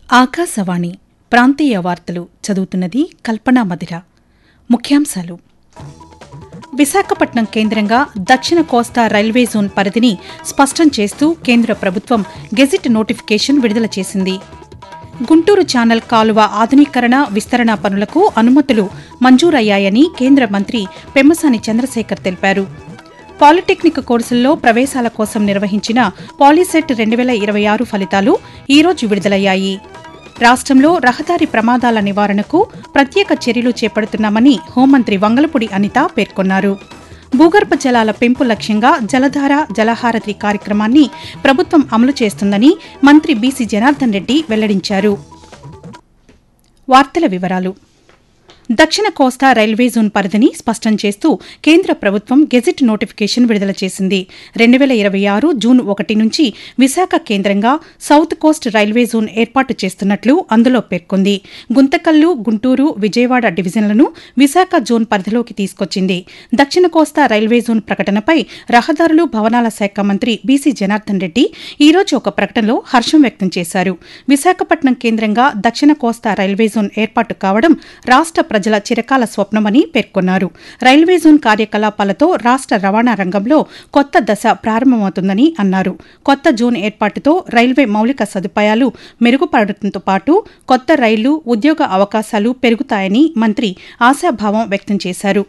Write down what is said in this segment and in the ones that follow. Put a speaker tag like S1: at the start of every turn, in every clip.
S1: ఆకాశవాణి ప్రాంతీయ వార్తలు చదువుతున్నది కల్పనా మధిర ముఖ్యాంశాలు విశాఖపట్నం కేంద్రంగా దక్షిణ కోస్తా రైల్వే జోన్ పరిధిని స్పష్టం చేస్తూ కేంద్ర ప్రభుత్వం గెజిట్ నోటిఫికేషన్ విడుదల చేసింది గుంటూరు ఛానల్ కాలువ ఆధునీకరణ విస్తరణ పనులకు అనుమతులు మంజూరయ్యాయని కేంద్ర మంత్రి పెమ్మసాని చంద్రశేఖర్ తెలిపారు పాలిటెక్నిక్ కోర్సుల్లో ప్రవేశాల కోసం నిర్వహించిన పాలిసెట్ రెండు వేల ఇరవై ఆరు ఫలితాలు ఈరోజు విడుదలయ్యాయి రాష్ట్రంలో రహదారి ప్రమాదాల నివారణకు ప్రత్యేక చర్యలు చేపడుతున్నామని హోంమంత్రి వంగలపూడి అనిత పేర్కొన్నారు భూగర్భ జలాల పెంపు లక్ష్యంగా జలధార జలహారతి కార్యక్రమాన్ని ప్రభుత్వం అమలు చేస్తుందని మంత్రి బీసీ జనార్దన్ రెడ్డి వెల్లడించారు వార్తల వివరాలు దక్షిణ కోస్తా రైల్వే జోన్ పరిధిని స్పష్టం చేస్తూ కేంద్ర ప్రభుత్వం గెజిట్ నోటిఫికేషన్ విడుదల చేసింది రెండు వేల ఇరవై ఆరు జూన్ ఒకటి నుంచి విశాఖ కేంద్రంగా సౌత్ కోస్ట్ రైల్వే జోన్ ఏర్పాటు చేస్తున్నట్లు అందులో పేర్కొంది గుంతకల్లు గుంటూరు విజయవాడ డివిజన్లను విశాఖ జోన్ పరిధిలోకి తీసుకొచ్చింది దక్షిణ కోస్తా రైల్వే జోన్ ప్రకటనపై రహదారులు భవనాల శాఖ మంత్రి బీసీ జనార్దన్ రెడ్డి ఈ రోజు ఒక ప్రకటనలో హర్షం వ్యక్తం చేశారు విశాఖపట్నం కేంద్రంగా దక్షిణ కోస్తా రైల్వే జోన్ ఏర్పాటు కావడం రాష్ట్ర ప్రజల చిరకాల స్వప్నమని పేర్కొన్నారు రైల్వే జోన్ కార్యకలాపాలతో రాష్ట్ర రవాణా రంగంలో కొత్త దశ ప్రారంభమవుతుందని అన్నారు కొత్త జోన్ ఏర్పాటుతో రైల్వే మౌలిక సదుపాయాలు మెరుగుపడటంతో పాటు కొత్త రైళ్లు ఉద్యోగ అవకాశాలు పెరుగుతాయని మంత్రి ఆశాభావం వ్యక్తం చేశారు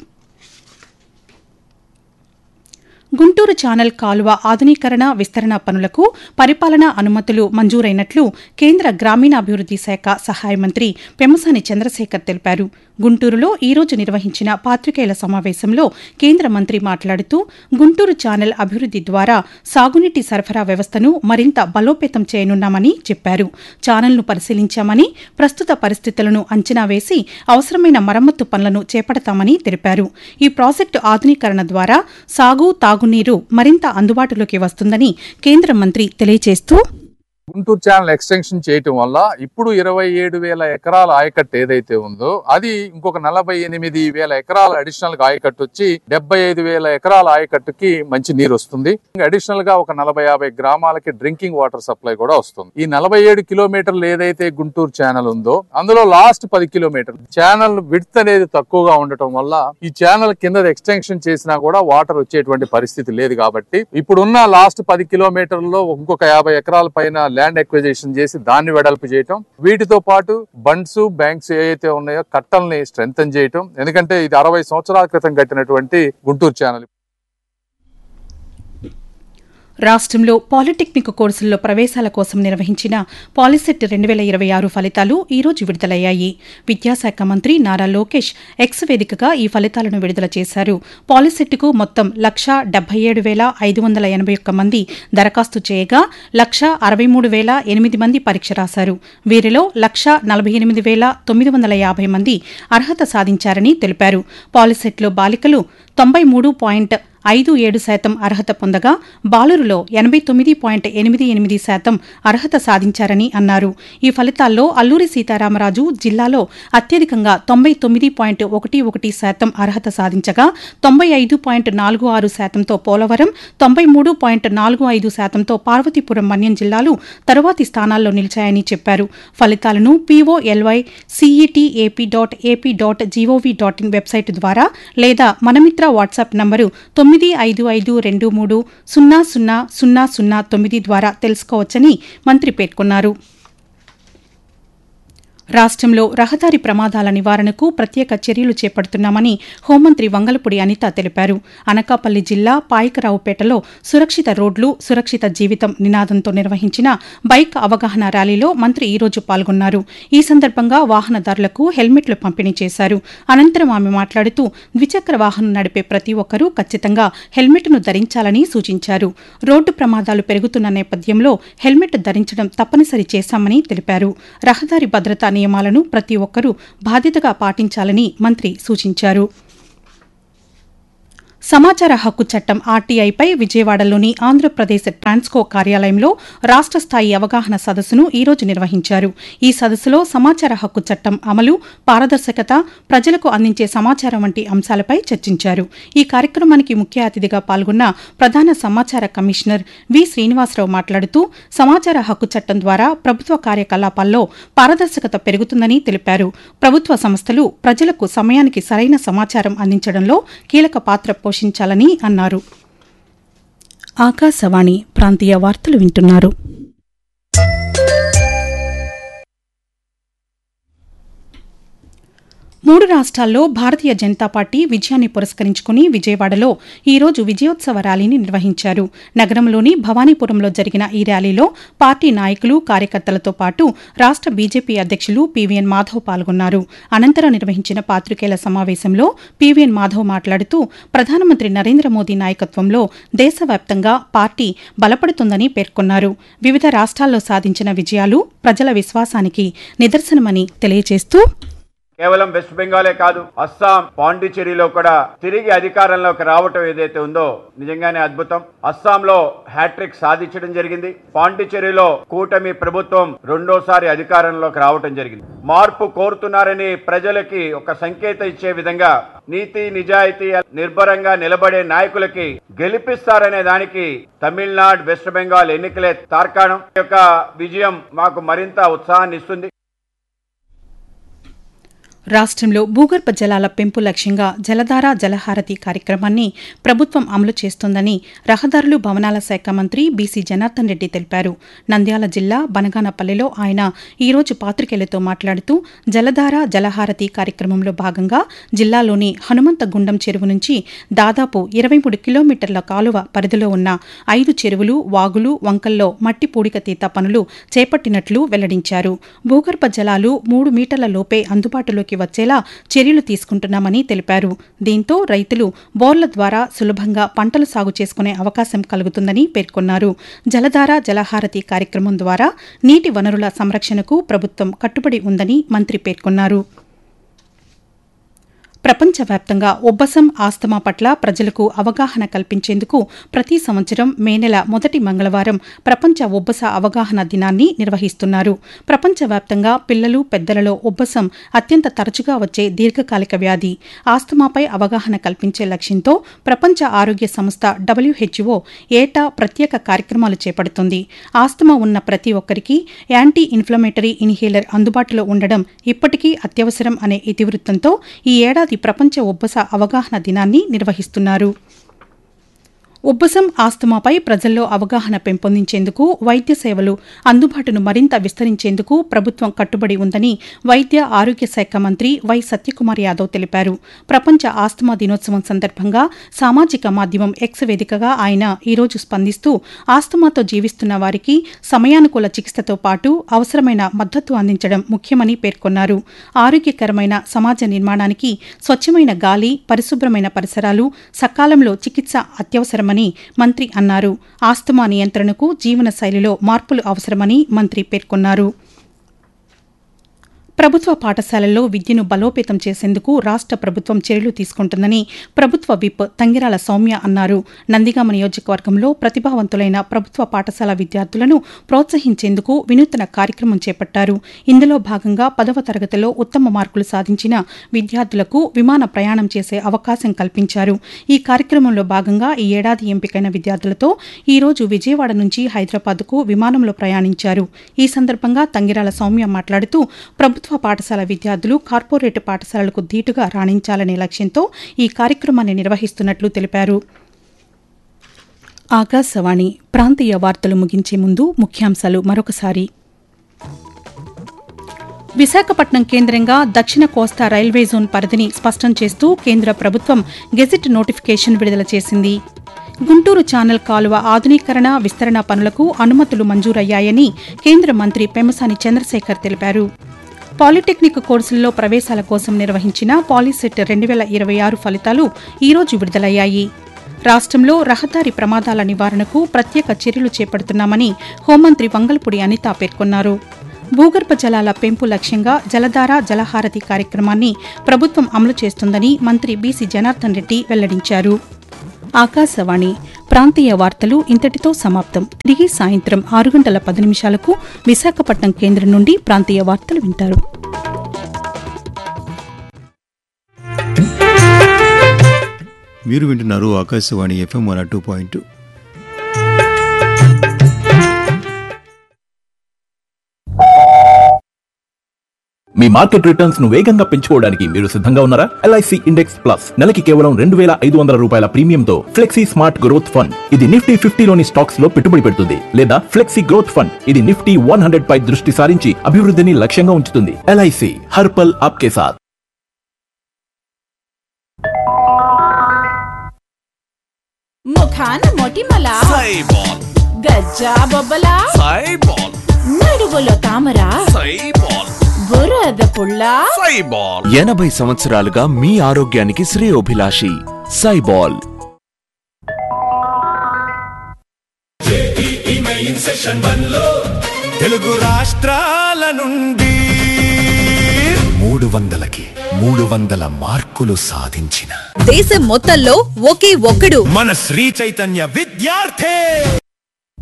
S1: గుంటూరు ఛానల్ కాలువ ఆధునీకరణ విస్తరణ పనులకు పరిపాలనా అనుమతులు మంజూరైనట్లు కేంద్ర గ్రామీణాభివృద్ది శాఖ సహాయ మంత్రి పెమ్మసాని చంద్రశేఖర్ తెలిపారు గుంటూరులో ఈ రోజు నిర్వహించిన పాత్రికేయుల సమావేశంలో కేంద్ర మంత్రి మాట్లాడుతూ గుంటూరు ఛానల్ అభివృద్ది ద్వారా సాగునీటి సరఫరా వ్యవస్థను మరింత బలోపేతం చేయనున్నామని చెప్పారు ఛానల్ను పరిశీలించామని ప్రస్తుత పరిస్థితులను అంచనా వేసి అవసరమైన మరమ్మతు పనులను చేపడతామని తెలిపారు ఈ ప్రాజెక్టు ఆధునీకరణ ద్వారా సాగు తాగునీరు మరింత అందుబాటులోకి వస్తుందని కేంద్ర మంత్రి తెలియజేస్తూ
S2: గుంటూరు ఛానల్ ఎక్స్టెన్షన్ చేయటం వల్ల ఇప్పుడు ఇరవై ఏడు వేల ఎకరాల ఆయకట్టు ఏదైతే ఉందో అది ఇంకొక నలభై ఎనిమిది వేల ఎకరాల అడిషనల్ గా ఆయకట్టు వచ్చి డెబ్బై ఐదు వేల ఎకరాల ఆయకట్టుకి మంచి నీరు వస్తుంది అడిషనల్ గా ఒక నలభై యాభై గ్రామాలకి డ్రింకింగ్ వాటర్ సప్లై కూడా వస్తుంది ఈ నలభై ఏడు కిలోమీటర్లు ఏదైతే గుంటూరు ఛానల్ ఉందో అందులో లాస్ట్ పది కిలోమీటర్లు ఛానల్ విడ్త్ అనేది తక్కువగా ఉండటం వల్ల ఈ ఛానల్ కింద ఎక్స్టెన్షన్ చేసినా కూడా వాటర్ వచ్చేటువంటి పరిస్థితి లేదు కాబట్టి ఇప్పుడున్న లాస్ట్ పది కిలోమీటర్లలో ఇంకొక యాభై ఎకరాల పైన ల్యాండ్ ఎక్విజిషన్ చేసి దాన్ని వెడల్పు చేయటం వీటితో పాటు బండ్స్ బ్యాంక్స్ ఏవైతే ఉన్నాయో కట్టల్ని స్ట్రెంగ్ చేయటం ఎందుకంటే ఇది అరవై సంవత్సరాల క్రితం కట్టినటువంటి గుంటూరు ఛానల్
S1: రాష్ట్రంలో పాలిటెక్నిక్ కోర్సుల్లో ప్రవేశాల కోసం నిర్వహించిన పాలిసెట్ రెండు వేల ఇరవై ఆరు ఫలితాలు ఈ రోజు విడుదలయ్యాయి విద్యాశాఖ మంత్రి నారా లోకేష్ ఎక్స్ వేదికగా ఈ ఫలితాలను విడుదల చేశారు పాలిసెట్కు మొత్తం లక్ష డెబ్బై ఏడు వేల ఐదు వందల ఎనభై ఒక్క మంది దరఖాస్తు చేయగా లక్ష అరవై మూడు వేల ఎనిమిది మంది పరీక్ష రాశారు వీరిలో లక్ష నలభై ఎనిమిది వేల తొమ్మిది వందల యాభై మంది అర్హత సాధించారని తెలిపారు పాలిసెట్లో బాలికలు తొంభై మూడు పాయింట్ ఐదు ఏడు శాతం అర్హత పొందగా బాలురులో ఎనభై తొమ్మిది పాయింట్ ఎనిమిది ఎనిమిది శాతం అర్హత సాధించారని అన్నారు ఈ ఫలితాల్లో అల్లూరి సీతారామరాజు జిల్లాలో అత్యధికంగా తొంభై తొమ్మిది పాయింట్ ఒకటి ఒకటి శాతం అర్హత సాధించగా తొంభై ఐదు పాయింట్ నాలుగు ఆరు శాతంతో పోలవరం తొంభై మూడు పాయింట్ నాలుగు ఐదు శాతంతో పార్వతీపురం మన్యం జిల్లాలు తరువాతి స్థానాల్లో నిలిచాయని చెప్పారు ఫలితాలను POLY CET AP dot AP dot GOV dot in website ద్వారా లేదా మనమిత్ర వాట్సాప్ నంబరు తొమ్మిది ఐదు ఐదు రెండు మూడు సున్నా సున్నా సున్నా సున్నా తొమ్మిది ద్వారా తెలుసుకోవచ్చని మంత్రి పేర్కొన్నారు రాష్ట్రంలో రహదారి ప్రమాదాల నివారణకు ప్రత్యేక చర్యలు చేపడుతున్నామని హోంమంత్రి వంగలపూడి అనిత తెలిపారు అనకాపల్లి జిల్లా పాయకరావుపేటలో సురక్షిత రోడ్లు సురక్షిత జీవితం నినాదంతో నిర్వహించిన బైక్ అవగాహన ర్యాలీలో మంత్రి ఈరోజు పాల్గొన్నారు ఈ సందర్భంగా వాహనదారులకు హెల్మెట్లు పంపిణీ చేశారు అనంతరం ఆమె మాట్లాడుతూ ద్విచక్ర వాహనం నడిపే ప్రతి ఒక్కరూ ఖచ్చితంగా హెల్మెట్ను ధరించాలని సూచించారు రోడ్డు ప్రమాదాలు పెరుగుతున్న నేపథ్యంలో హెల్మెట్ ధరించడం తప్పనిసరి చేశామని తెలిపారు రహదారి భద్రతా నియమాలను ప్రతి ఒక్కరూ బాధ్యతగా పాటించాలని మంత్రి సూచించారు సమాచార హక్కు చట్టం ఆర్టీఐపై విజయవాడలోని ఆంధ్రప్రదేశ్ ట్రాన్స్కో కార్యాలయంలో రాష్ట స్థాయి అవగాహన సదస్సును ఈ రోజు నిర్వహించారు ఈ సదస్సులో సమాచార హక్కు చట్టం అమలు పారదర్శకత ప్రజలకు అందించే సమాచారం వంటి అంశాలపై చర్చించారు ఈ కార్యక్రమానికి ముఖ్య అతిథిగా పాల్గొన్న ప్రధాన సమాచార కమిషనర్ వి శ్రీనివాసరావు మాట్లాడుతూ సమాచార హక్కు చట్టం ద్వారా ప్రభుత్వ కార్యకలాపాల్లో పారదర్శకత పెరుగుతుందని తెలిపారు ప్రభుత్వ సంస్థలు ప్రజలకు సమయానికి సరైన సమాచారం అందించడంలో కీలక పాత్ర పోషించాలని అన్నారు ఆకాశవాణి ప్రాంతీయ వార్తలు వింటున్నారు మూడు రాష్ట్రాల్లో భారతీయ జనతా పార్టీ విజయాన్ని పురస్కరించుకుని విజయవాడలో ఈ రోజు విజయోత్సవ ర్యాలీని నిర్వహించారు నగరంలోని భవానీపురంలో జరిగిన ఈ ర్యాలీలో పార్టీ నాయకులు కార్యకర్తలతో పాటు రాష్ట బీజేపీ అధ్యక్షులు పీవీఎన్ మాధవ్ పాల్గొన్నారు అనంతరం నిర్వహించిన పాత్రికేయుల సమావేశంలో పీవీఎన్ మాధవ్ మాట్లాడుతూ ప్రధానమంత్రి నరేంద్ర మోదీ నాయకత్వంలో దేశవ్యాప్తంగా పార్టీ బలపడుతుందని పేర్కొన్నారు వివిధ రాష్ట్రాల్లో సాధించిన విజయాలు ప్రజల విశ్వాసానికి నిదర్శనమని తెలియజేస్తూ
S3: కేవలం వెస్ట్ బెంగాలే కాదు అస్సాం పాండిచ్చేరిలో కూడా తిరిగి అధికారంలోకి రావటం ఏదైతే ఉందో నిజంగానే అద్భుతం అస్సాంలో హ్యాట్రిక్ సాధించడం జరిగింది పాండిచ్చేరిలో కూటమి ప్రభుత్వం రెండోసారి అధికారంలోకి రావటం జరిగింది మార్పు కోరుతున్నారని ప్రజలకి ఒక సంకేతం ఇచ్చే విధంగా నీతి నిజాయితీ నిర్భరంగా నిలబడే నాయకులకి గెలిపిస్తారనే దానికి తమిళనాడు వెస్ట్ బెంగాల్ ఎన్నికలే తార్కాణం ఈ యొక్క విజయం మాకు మరింత ఉత్సాహాన్ని ఇస్తుంది
S1: రాష్ట్రంలో భూగర్భ జలాల పెంపు లక్ష్యంగా జలధార జలహారతి కార్యక్రమాన్ని ప్రభుత్వం అమలు చేస్తోందని రహదారులు భవనాల శాఖ మంత్రి బీసీ జనార్దన్ రెడ్డి తెలిపారు నంద్యాల జిల్లా బనగానపల్లెలో ఆయన ఈరోజు పాత్రికేయులతో మాట్లాడుతూ జలధార జలహారతి కార్యక్రమంలో భాగంగా జిల్లాలోని హనుమంతగుండం చెరువు నుంచి దాదాపు ఇరవై మూడు కిలోమీటర్ల కాలువ పరిధిలో ఉన్న ఐదు చెరువులు వాగులు వంకల్లో మట్టి పూడిక తీత పనులు చేపట్టినట్లు వెల్లడించారు భూగర్భ జలాలు మూడు మీటర్ల లోపే అందుబాటులోకి వచ్చేలా చర్యలు తీసుకుంటున్నామని తెలిపారు దీంతో రైతులు బోర్ల ద్వారా సులభంగా పంటలు సాగు చేసుకునే అవకాశం కలుగుతుందని పేర్కొన్నారు జలధార జలహారతి కార్యక్రమం ద్వారా నీటి వనరుల సంరక్షణకు ప్రభుత్వం కట్టుబడి ఉందని మంత్రి పేర్కొన్నారు ప్రపంచవ్యాప్తంగా ఉబ్బసం ఆస్తమా పట్ల ప్రజలకు అవగాహన కల్పించేందుకు ప్రతి సంవత్సరం మే నెల మొదటి మంగళవారం ప్రపంచ ఉబ్బస అవగాహన దినాన్ని నిర్వహిస్తున్నారు ప్రపంచవ్యాప్తంగా పిల్లలు పెద్దలలో ఉబ్బసం అత్యంత తరచుగా వచ్చే దీర్ఘకాలిక వ్యాధి ఆస్తమాపై అవగాహన కల్పించే లక్ష్యంతో ప్రపంచ ఆరోగ్య సంస్థ డబ్ల్యూహెచ్ఓ ఏటా ప్రత్యేక కార్యక్రమాలు చేపడుతుంది ఆస్తమా ఉన్న ప్రతి ఒక్కరికి యాంటీ ఇన్ఫ్లమేటరీ ఇన్హేలర్ అందుబాటులో ఉండడం ఇప్పటికీ అత్యవసరం అనే ఇతివృత్తంతో ఈ ఏడాది ప్రపంచ ఉబ్బస అవగాహన దినాన్ని నిర్వహిస్తున్నారు ఉబ్బసం ఆస్తమాపై ప్రజల్లో అవగాహన పెంపొందించేందుకు వైద్య సేవలు అందుబాటును మరింత విస్తరించేందుకు ప్రభుత్వం కట్టుబడి ఉందని వైద్య ఆరోగ్య శాఖ మంత్రి వై సత్యకుమార్ యాదవ్ తెలిపారు ప్రపంచ ఆస్తమా దినోత్సవం సందర్భంగా సామాజిక మాధ్యమం ఎక్స్ వేదికగా ఆయన ఈరోజు స్పందిస్తూ ఆస్తమాతో జీవిస్తున్న వారికి సమయానుకూల చికిత్సతో పాటు అవసరమైన మద్దతు అందించడం ముఖ్యమని పేర్కొన్నారు ఆరోగ్యకరమైన సమాజ నిర్మాణానికి స్వచ్ఛమైన గాలి పరిశుభ్రమైన పరిసరాలు సకాలంలో చికిత్స అత్యవసరమని మంత్రి అన్నారు ఆస్తమా నియంత్రణకు జీవన శైలిలో మార్పులు అవసరమని మంత్రి పేర్కొన్నారు ప్రభుత్వ పాఠశాలల్లో విద్యను బలోపేతం చేసేందుకు రాష్ట్ర ప్రభుత్వం చర్యలు తీసుకుంటుందని ప్రభుత్వ విప్ తంగిరాల సౌమ్య అన్నారు నందిగామ నియోజకవర్గంలో ప్రతిభావంతులైన ప్రభుత్వ పాఠశాల విద్యార్థులను ప్రోత్సహించేందుకు వినూత్న కార్యక్రమం చేపట్టారు ఇందులో భాగంగా పదవ తరగతిలో ఉత్తమ మార్కులు సాధించిన విద్యార్థులకు విమాన ప్రయాణం చేసే అవకాశం కల్పించారు ఈ కార్యక్రమంలో భాగంగా ఈ ఏడాది ఎంపికైన విద్యార్థులతో ఈ రోజు విజయవాడ నుంచి హైదరాబాద్కు విమానంలో ప్రయాణించారు ఈ సందర్భంగా తంగిరాల సౌమ్య మాట్లాడుతూ ప్రభుత్వ పాఠశాల విద్యార్థులు కార్పొరేట్ పాఠశాలలకు ధీటుగా రాణించాలనే లక్ష్యంతో ఈ కార్యక్రమాన్ని నిర్వహిస్తున్నట్లు తెలిపారు ఆకాశవాణి ప్రాంతీయ వార్తలు ముగించే ముందు ముఖ్యాంశాలు మరొకసారి విశాఖపట్నం కేంద్రంగా దక్షిణ కోస్తా రైల్వే జోన్ పరిధిని స్పష్టం చేస్తూ కేంద్ర ప్రభుత్వం గెజిట్ నోటిఫికేషన్ విడుదల చేసింది గుంటూరు ఛానల్ కాలువ ఆధునీకరణ విస్తరణ పనులకు అనుమతులు మంజూరయ్యాయని కేంద్ర మంత్రి పెమ్మసాని చంద్రశేఖర్ తెలిపారు పాలిటెక్నిక్ కోర్సుల్లో ప్రవేశాల కోసం నిర్వహించిన పాలిసెట్ రెండు వేల ఇరవై ఆరు ఫలితాలు ఈరోజు విడుదలయ్యాయి రాష్ట్రంలో రహదారి ప్రమాదాల నివారణకు ప్రత్యేక చర్యలు చేపడుతున్నామని హోంమంత్రి వంగల్పూడి అనిత పేర్కొన్నారు భూగర్భ జలాల పెంపు లక్ష్యంగా జలధార జలహారతి కార్యక్రమాన్ని ప్రభుత్వం అమలు చేస్తుందని మంత్రి బీసీ జనార్దన్ రెడ్డి వెల్లడించారు ఆకాశవాణి ప్రాంతీయ వార్తలు ఇంతటితో సమాప్తం తిరిగి సాయంత్రం ఆరు గంటల పది నిమిషాలకు విశాఖపట్నం కేంద్రం నుండి ప్రాంతీయ వార్తలు వింటారు
S4: మీరు వింటున్నారు Akashvani FM one two point two
S5: మీ మార్కెట్ రిటర్న్స్ ను వేగంగా పెంచుకోవడానికి మీరు సిద్ధంగా ఉన్నారా ఎల్ఐసి ఇండెక్స్ ప్లస్ నెలకి కేవలం రెండు వేల ఐదు వందల రూపాయల ప్రీమియంతో ఫ్లెక్సీ స్మార్ట్ గ్రోత్ ఫండ్ ఇది నిఫ్టీ ఫిఫ్టీలోని స్టాక్స్ లో పెట్టుబడి పెడుతుంది లేదా ఫ్లెక్సీ గ్రోత్ ఫండ్ ఇది నిఫ్టీ వన్ హండ్రెడ్ పై దృష్టి సారించి అభివృద్ధిని లక్ష్యంగా ఉంచుతుంది ఎల్ఐసి హర్పల్ ఆప్కే సాత్
S6: ముఖాన మొటిమల
S7: సైబాల్
S6: గజ్జా బొబ్బల
S7: సైబాల్
S6: నడువులో తామర
S7: సైబాల్
S6: బురద పుల్ల
S7: సైబాల్ ఎనభై సంవత్సరాలుగా మీ ఆరోగ్యానికి శ్రేయోభిలాషి సైబాల్
S8: తెలుగు రాష్ట్రాల నుండి మూడు వందలకి మూడు వందల మార్కులు సాధించిన
S9: దేశం మొత్తంలో ఒకే ఒక్కడు
S8: మన శ్రీ చైతన్య విద్యార్థి